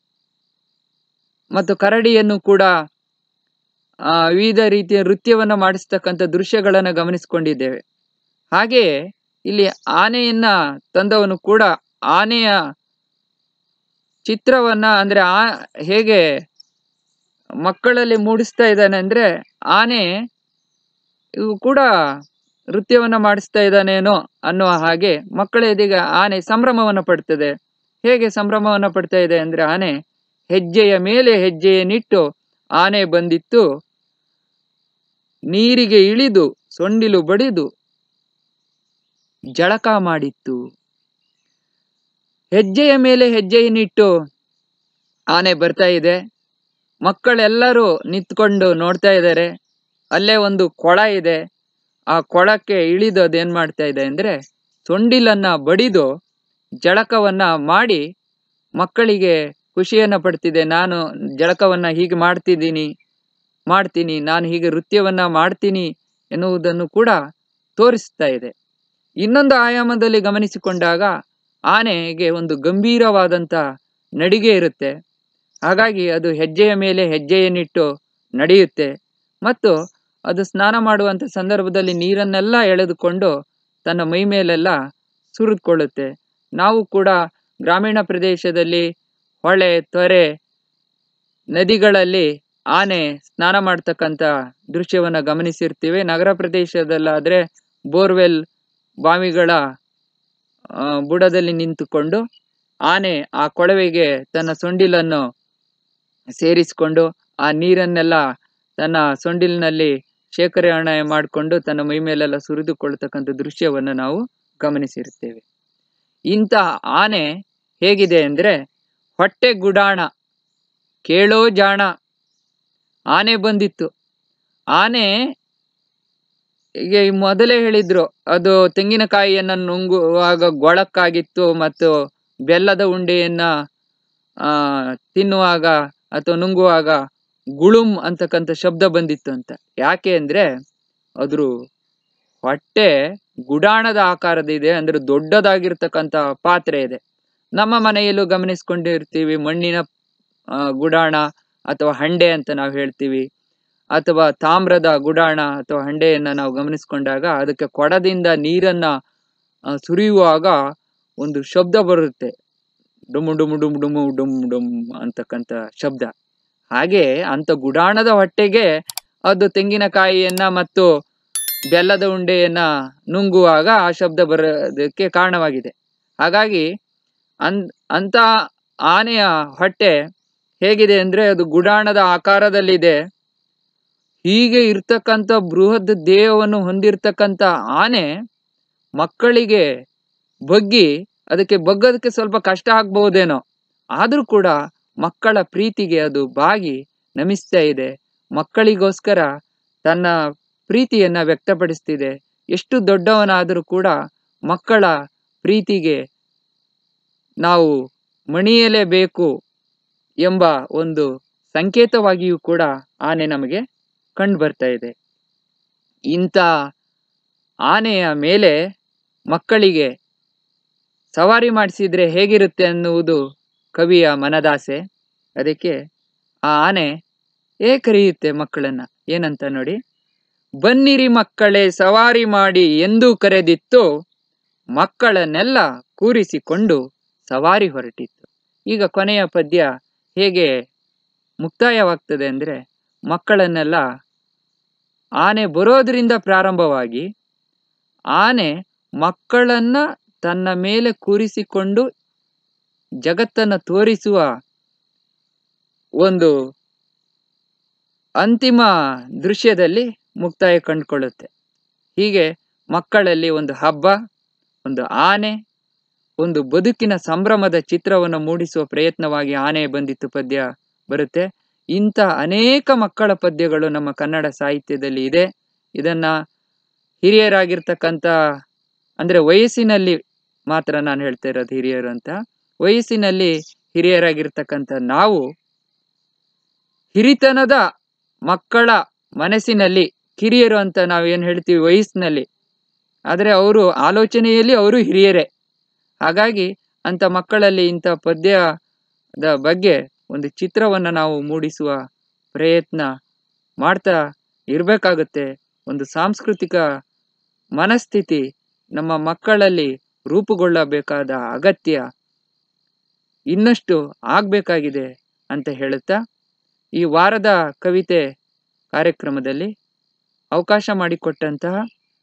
ಮತ್ತು ಕರಡಿಯನ್ನು ಕೂಡ ಆ, ವಿವಿಧ ರೀತಿಯ ನೃತ್ಯವನ್ನ ಮಾಡಿಸ್ತಕ್ಕಂಥ ದೃಶ್ಯಗಳನ್ನು ಗಮನಿಸಿಕೊಂಡಿದ್ದೇವೆ ಹಾಗೆಯೇ ಇಲ್ಲಿ ಆನೆಯನ್ನ ತಂದವನು ಕೂಡ ಆನೆಯ ಚಿತ್ರವನ್ನ ಅಂದ್ರೆ ಆ ಹೇಗೆ ಮಕ್ಕಳಲ್ಲಿ ಮೂಡಿಸ್ತಾ ಇದ್ದಾನೆ ಅಂದ್ರೆ ಆನೆ ಇವು ಕೂಡ ನೃತ್ಯವನ್ನ ಮಾಡಿಸ್ತಾ ಇದ್ದಾನೇನೋ ಅನ್ನುವ ಹಾಗೆ ಮಕ್ಕಳ ಇದೀಗ ಆನೆ ಸಂಭ್ರಮವನ್ನ ಪಡ್ತದೆ ಹೇಗೆ ಸಂಭ್ರಮವನ್ನ ಪಡ್ತಾ ಇದೆ ಅಂದ್ರೆ ಆನೆ ಹೆಜ್ಜೆಯ ಮೇಲೆ ಹೆಜ್ಜೆಯನ್ನಿಟ್ಟು ಆನೆ ಬಂದಿತ್ತು ನೀರಿಗೆ ಇಳಿದು ಸೊಂಡಿಲು ಬಡಿದು ಜಳಕ ಮಾಡಿತ್ತು ಹೆಜ್ಜೆಯ ಮೇಲೆ ಹೆಜ್ಜೆಯನ್ನಿಟ್ಟು ಆನೆ ಬರ್ತಾ ಇದೆ ಮಕ್ಕಳೆಲ್ಲರೂ ನಿಂತ್ಕೊಂಡು ನೋಡ್ತಾ ಇದ್ದಾರೆ ಅಲ್ಲೇ ಒಂದು ಕೊಳ ಇದೆ ಆ ಕೊಳಕ್ಕೆ ಇಳಿದು ಅದೇನ್ ಮಾಡ್ತಾ ಇದೆ ಅಂದ್ರೆ ಸೊಂಡಿಲನ್ನ ಬಡಿದು ಜಳಕವನ್ನ ಮಾಡಿ ಮಕ್ಕಳಿಗೆ ಖುಷಿಯನ್ನ ಪಡ್ತಿದೆ ನಾನು ಜಳಕವನ್ನ ಹೀಗೆ ಮಾಡ್ತಿದ್ದೀನಿ ಮಾಡ್ತೀನಿ ನಾನು ಹೀಗೆ ನೃತ್ಯವನ್ನ ಮಾಡ್ತೀನಿ ಎನ್ನುವುದನ್ನು ಕೂಡ ತೋರಿಸ್ತಾ ಇದೆ ಇನ್ನೊಂದು ಆಯಾಮದಲ್ಲಿ ಗಮನಿಸಿಕೊಂಡಾಗ ಆನೆಗೆ ಒಂದು ಗಂಭೀರವಾದಂತ ನಡಿಗೆ ಇರುತ್ತೆ ಹಾಗಾಗಿ ಅದು ಹೆಜ್ಜೆಯ ಮೇಲೆ ಹೆಜ್ಜೆಯನ್ನಿಟ್ಟು ನಡೆಯುತ್ತೆ ಮತ್ತು ಅದು ಸ್ನಾನ ಮಾಡುವಂತ ಸಂದರ್ಭದಲ್ಲಿ ನೀರನ್ನೆಲ್ಲ ಎಳೆದುಕೊಂಡು ತನ್ನ ಮೈ ಮೇಲೆಲ್ಲ ಸುರಿದುಕೊಳ್ಳುತ್ತೆ ನಾವು ಕೂಡ ಗ್ರಾಮೀಣ ಪ್ರದೇಶದಲ್ಲಿ ಹೊಳೆ ತೊರೆ ನದಿಗಳಲ್ಲಿ ಆನೆ ಸ್ನಾನ ಮಾಡ್ತಕ್ಕಂಥ ದೃಶ್ಯವನ್ನ ಗಮನಿಸಿರ್ತೀವಿ ನಗರ ಪ್ರದೇಶದಲ್ಲಾದ್ರೆ ಬೋರ್ವೆಲ್ ಬಾವಿಗಳ ಆ, ಬುಡದಲ್ಲಿ ನಿಂತುಕೊಂಡು ಆನೆ ಆ ಕೊಳವೆಗೆ ತನ್ನ ಸೊಂಡಿಲನ್ನು ಸೇರಿಸಿಕೊಂಡು ಆ ನೀರನ್ನೆಲ್ಲ ತನ್ನ ಸೊಂಡಿಲಿನಲ್ಲಿ ಶೇಖರಣೆ ಮಾಡಿಕೊಂಡು ತನ್ನ ಮೈ ಮೇಲೆಲ್ಲ ಸುರಿದುಕೊಳ್ತಕ್ಕಂಥ ದೃಶ್ಯವನ್ನು ನಾವು ಗಮನಿಸಿರ್ತೇವೆ ಇಂಥ ಆನೆ ಹೇಗಿದೆ ಅಂದ್ರೆ ಹೊಟ್ಟೆ ಗುಡಾಣ ಕೇಳೋ ಜಾಣ ಆನೆ ಬಂದಿತ್ತು ಆನೆ ಈಗ ಈ ಮೊದಲೇ ಹೇಳಿದ್ರು ಅದು ತೆಂಗಿನಕಾಯಿಯನ್ನ ನುಂಗುವಾಗ ಗೊಳಕ್ಕಾಗಿತ್ತು ಮತ್ತು ಬೆಲ್ಲದ ಉಂಡೆಯನ್ನ ಆ ತಿನ್ನುವಾಗ ಅಥವಾ ನುಂಗುವಾಗ ಗುಳುಂ ಅಂತಕ್ಕಂಥ ಶಬ್ದ ಬಂದಿತ್ತು ಅಂತ ಯಾಕೆ ಅಂದ್ರೆ ಅದ್ರ ಹೊಟ್ಟೆ ಗುಡಾಣದ ಆಕಾರದ ಇದೆ ಅಂದ್ರೆ ದೊಡ್ಡದಾಗಿರ್ತಕ್ಕಂಥ ಪಾತ್ರೆ ಇದೆ ನಮ್ಮ ಮನೆಯಲ್ಲೂ ಗಮನಿಸ್ಕೊಂಡಿರ್ತೀವಿ ಮಣ್ಣಿನ ಆ, ಗುಡಾಣ ಅಥವಾ ಹಂಡೆ ಅಂತ ನಾವು ಹೇಳ್ತೀವಿ ಅಥವಾ ತಾಮ್ರದ ಗುಡಾಣ ಅಥವಾ ಹಂಡೆಯನ್ನ ನಾವು ಗಮನಿಸ್ಕೊಂಡಾಗ ಅದಕ್ಕೆ ಕೊಡದಿಂದ ನೀರನ್ನ ಆ, ಸುರಿಯುವಾಗ ಒಂದು ಶಬ್ದ ಬರುತ್ತೆ ಡುಮು ಡುಮು ಡುಮು ಡುಮು ಡುಮ್ ಡುಮ್ ಅಂತಕ್ಕಂಥ ಶಬ್ದ ಹಾಗೆ ಅಂತ ಗುಡಾಣದ ಹೊಟ್ಟೆಗೆ ಅದು ತೆಂಗಿನಕಾಯಿಯನ್ನ ಮತ್ತು ಬೆಲ್ಲದ ಉಂಡೆಯನ್ನ ನುಂಗುವಾಗ ಆ ಶಬ್ದ ಬರೋದಕ್ಕೆ ಕಾರಣವಾಗಿದೆ ಹಾಗಾಗಿ ಅನ್ ಅಂತ ಆನೆಯ ಹೊಟ್ಟೆ ಹೇಗಿದೆ ಅಂದ್ರೆ ಅದು ಗುಡಾಣದ ಆಕಾರದಲ್ಲಿದೆ ಹೀಗೆ ಇರ್ತಕ್ಕಂಥ ಬೃಹತ್ ದೇಹವನ್ನು ಹೊಂದಿರತಕ್ಕಂಥ ಆನೆ ಮಕ್ಕಳಿಗೆ ಬಗ್ಗಿ ಅದಕ್ಕೆ ಬಗ್ಗೋದಕ್ಕೆ ಸ್ವಲ್ಪ ಕಷ್ಟ ಆಗ್ಬಹುದೇನೋ ಆದ್ರೂ ಕೂಡ ಮಕ್ಕಳ ಪ್ರೀತಿಗೆ ಅದು ಬಾಗಿ ನಮಿಸ್ತಾ ಇದೆ ಮಕ್ಕಳಿಗೋಸ್ಕರ ತನ್ನ ಪ್ರೀತಿಯನ್ನ ವ್ಯಕ್ತಪಡಿಸ್ತಿದೆ ಎಷ್ಟು ದೊಡ್ಡವನಾದರೂ ಕೂಡ ಮಕ್ಕಳ ಪ್ರೀತಿಗೆ ನಾವು ಮಣಿಯಲೇಬೇಕು ಎಂಬ ಒಂದು ಸಂಕೇತವಾಗಿಯೂ ಕೂಡ ಆನೆ ನಮಗೆ ಕಂಡು ಬರ್ತಾ ಇದೆ ಇಂಥ ಆನೆಯ ಮೇಲೆ ಮಕ್ಕಳಿಗೆ ಸವಾರಿ ಮಾಡಿಸಿದ್ರೆ ಹೇಗಿರುತ್ತೆ ಅನ್ನುವುದು ಕವಿಯ ಮನದಾಸೆ ಅದಕ್ಕೆ ಆ ಆನೆ ಹೇಗೆ ಕರೆಯುತ್ತೆ ಮಕ್ಕಳನ್ನ ಏನಂತ ನೋಡಿ ಬನ್ನಿರಿ ಮಕ್ಕಳೇ ಸವಾರಿ ಮಾಡಿ ಎಂದು ಕರೆದಿತ್ತು ಮಕ್ಕಳನ್ನೆಲ್ಲ ಕೂರಿಸಿಕೊಂಡು ಸವಾರಿ ಹೊರಟಿತ್ತು ಈಗ ಕೊನೆಯ ಪದ್ಯ ಹೇಗೆ ಮುಕ್ತಾಯವಾಗ್ತದೆ ಅಂದ್ರೆ ಮಕ್ಕಳನ್ನೆಲ್ಲ ಆನೆ ಬರೋದ್ರಿಂದ ಪ್ರಾರಂಭವಾಗಿ ಆನೆ ಮಕ್ಕಳನ್ನ ತನ್ನ ಮೇಲೆ ಕೂರಿಸಿಕೊಂಡು ಜಗತ್ತನ್ನ ತೋರಿಸುವ ಒಂದು ಅಂತಿಮ ದೃಶ್ಯದಲ್ಲಿ ಮುಕ್ತಾಯ ಕಂಡುಕೊಳ್ಳುತ್ತೆ ಹೀಗೆ ಮಕ್ಕಳಲ್ಲಿ ಒಂದು ಹಬ್ಬ ಒಂದು ಆನೆ ಒಂದು ಬದುಕಿನ ಸಂಭ್ರಮದ ಚಿತ್ರವನ್ನು ಮೂಡಿಸುವ ಪ್ರಯತ್ನವಾಗಿ ಆನೆ ಬಂದಿತ್ತು ಪದ್ಯ ಬರುತ್ತೆ ಇಂಥ ಅನೇಕ ಮಕ್ಕಳ ಪದ್ಯಗಳು ನಮ್ಮ ಕನ್ನಡ ಸಾಹಿತ್ಯದಲ್ಲಿ ಇದೆ ಇದನ್ನ ಹಿರಿಯರಾಗಿರ್ತಕ್ಕಂಥ ಅಂದ್ರೆ ವಯಸ್ಸಿನಲ್ಲಿ ಮಾತ್ರ ನಾನು ಹೇಳ್ತಾ ಇರೋದು ಹಿರಿಯರು ಅಂತ ವಯಸ್ಸಿನಲ್ಲಿ ಹಿರಿಯರಾಗಿರ್ತಕ್ಕಂಥ ನಾವು ಹಿರಿತನದ ಮಕ್ಕಳ ಮನಸ್ಸಿನಲ್ಲಿ ಕಿರಿಯರು ಅಂತ ನಾವು ಏನು ಹೇಳ್ತೀವಿ ವಯಸ್ಸಿನಲ್ಲಿ ಆದರೆ ಅವರು ಆಲೋಚನೆಯಲ್ಲಿ ಅವರು ಹಿರಿಯರೇ ಹಾಗಾಗಿ ಅಂತ ಮಕ್ಕಳಲ್ಲಿ ಇಂಥ ಪದ್ಯದ ಬಗ್ಗೆ ಒಂದು ಚಿತ್ರವನ್ನು ನಾವು ಮೂಡಿಸುವ ಪ್ರಯತ್ನ ಮಾಡ್ತಾ ಇರಬೇಕಾಗುತ್ತೆ ಒಂದು ಸಾಂಸ್ಕೃತಿಕ ಮನಸ್ಥಿತಿ ನಮ್ಮ ಮಕ್ಕಳಲ್ಲಿ ರೂಪುಗೊಳ್ಳಬೇಕಾದ ಅಗತ್ಯ ಇನ್ನಷ್ಟು ಆಗ್ಬೇಕಾಗಿದೆ ಅಂತ ಹೇಳುತ್ತಾ ಈ ವಾರದ ಕವಿತೆ ಕಾರ್ಯಕ್ರಮದಲ್ಲಿ ಅವಕಾಶ ಮಾಡಿಕೊಟ್ಟಂತಹ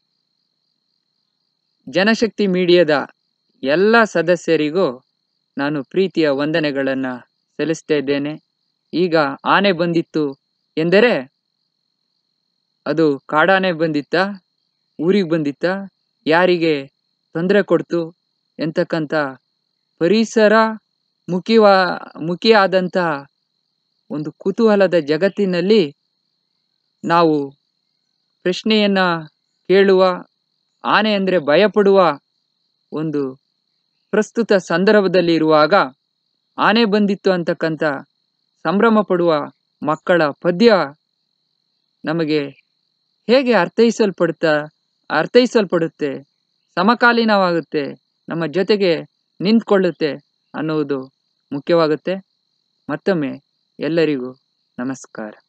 ಜನಶಕ್ತಿ ಮೀಡಿಯಾದ ಎಲ್ಲ ಸದಸ್ಯರಿಗೂ ನಾನು ಪ್ರೀತಿಯ ವಂದನೆಗಳನ್ನು ಸಲ್ಲಿಸ್ತಾ ಇದ್ದೇನೆ ಈಗ ಆನೆ ಬಂದಿತ್ತು ಎಂದರೆ ಅದು ಕಾಡಾನೆ ಬಂದಿತ್ತ ಊರಿಗೆ ಬಂದಿತ್ತ ಯಾರಿಗೆ ತೊಂದರೆ ಕೊಡ್ತು ಎಂತಕ್ಕಂಥ ಪರಿಸರ ಮುಖಿವಾ ಮುಖಿಯಾದಂಥ ಒಂದು ಕುತೂಹಲದ ಜಗತ್ತಿನಲ್ಲಿ ನಾವು ಪ್ರಶ್ನೆಯನ್ನ ಕೇಳುವ ಆನೆ ಅಂದರೆ ಭಯಪಡುವ ಒಂದು ಪ್ರಸ್ತುತ ಸಂದರ್ಭದಲ್ಲಿ ಇರುವಾಗ ಆನೆ ಬಂದಿತ್ತು ಅಂತಕ್ಕಂಥ ಸಂಭ್ರಮ ಪಡುವ ಮಕ್ಕಳ ಪದ್ಯ ನಮಗೆ ಹೇಗೆ ಅರ್ಥೈಸಲ್ಪಡುತ್ತಾ ಅರ್ಥೈಸಲ್ಪಡುತ್ತೆ ಸಮಕಾಲೀನವಾಗುತ್ತೆ ನಮ್ಮ ಜೊತೆಗೆ ನಿಂತ್ಕೊಳ್ಳುತ್ತೆ ಅನ್ನುವುದು ಮುಖ್ಯವಾಗುತ್ತೆ ಮತ್ತೊಮ್ಮೆ ಎಲ್ಲರಿಗೂ ನಮಸ್ಕಾರ